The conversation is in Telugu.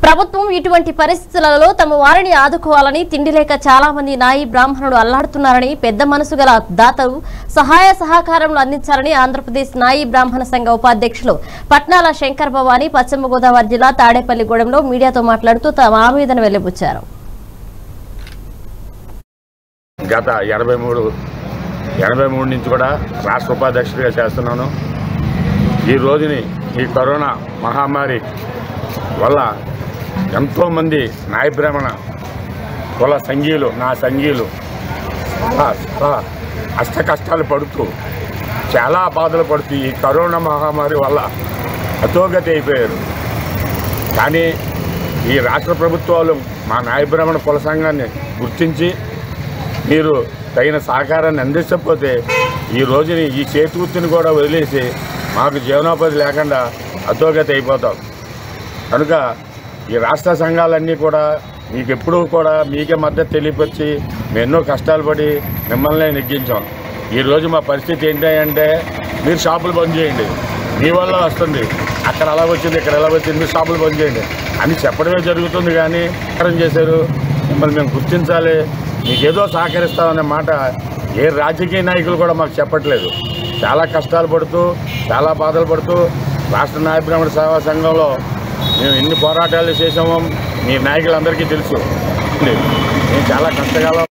ప్రభుత్వం ఇటువంటి పరిస్థితులలో తమ వారిని ఆదుకోవాలని తిండి లేక చాలా మంది నాయి బ్రాహ్మణులు అల్లాడుతున్నారని పెద్ద మనసు గల దాతలు సహాయ సహకారములు అందించాలని ఆంధ్రప్రదేశ్ నాయి బ్రాహ్మణ సంఘ ఉపాధ్యక్షులు పట్నాల శంకర్ భవాని పశ్చిమ గోదావరి జిల్లా తాడేపల్లిగూడెంలో మీడియాతో మాట్లాడుతూ తమ ఆవేదన వెలిబుచ్చారు గత ఎనభై మూడు ఎనభై మూడు నుంచి కూడా రాష్ట్ర ఉపాధ్యక్షుడిగా చేస్తున్నాను ఈ రోజుని ఈ కరోనా మహమ్మారి వల్ల ఎంతోమంది నాయ బ్రాహ్మణ కుల సంఘీయులు నా సంఘీయులు చాలా చాలా అష్ట కష్టాలు పడుతూ చాలా బాధలు పడుతూ ఈ కరోనా మహమ్మారి వల్ల అతోగతి అయిపోయారు కానీ ఈ రాష్ట్ర ప్రభుత్వాలు మా నాయ బ్రాహ్మణ కుల సంఘాన్ని గుర్తించి మీరు తగిన సహకారాన్ని అందించకపోతే ఈ రోజుని ఈ చేతివృత్తిని కూడా వదిలేసి మాకు జీవనోపాధి లేకుండా అధోగతి అయిపోతాం కనుక ఈ రాష్ట్ర సంఘాలన్నీ కూడా మీకు ఎప్పుడూ కూడా మీకే మద్దతు తెలియపరిచి మేము ఎన్నో కష్టాలు పడి మిమ్మల్ని నెగ్గించాం ఈరోజు మా పరిస్థితి ఏంటి అంటే మీరు షాపులు బంద్ చేయండి మీ వల్ల వస్తుంది అక్కడ అలా వచ్చింది ఇక్కడ ఎలా వచ్చింది మీరు షాపులు బంద్ చేయండి అని చెప్పడమే జరుగుతుంది కానీ సహకారం చేశారు మిమ్మల్ని మేము గుర్తించాలి మీకు ఏదో సహకరిస్తామనే మాట ఏ రాజకీయ నాయకులు కూడా మాకు చెప్పట్లేదు చాలా కష్టాలు పడుతూ చాలా బాధలు పడుతూ రాష్ట్ర నాయ బ్రాహ్మణ సేవా సంఘంలో మేము ఎన్ని పోరాటాలు చేసామో మీ నాయకులందరికీ తెలుసు మేము చాలా కష్టకాలం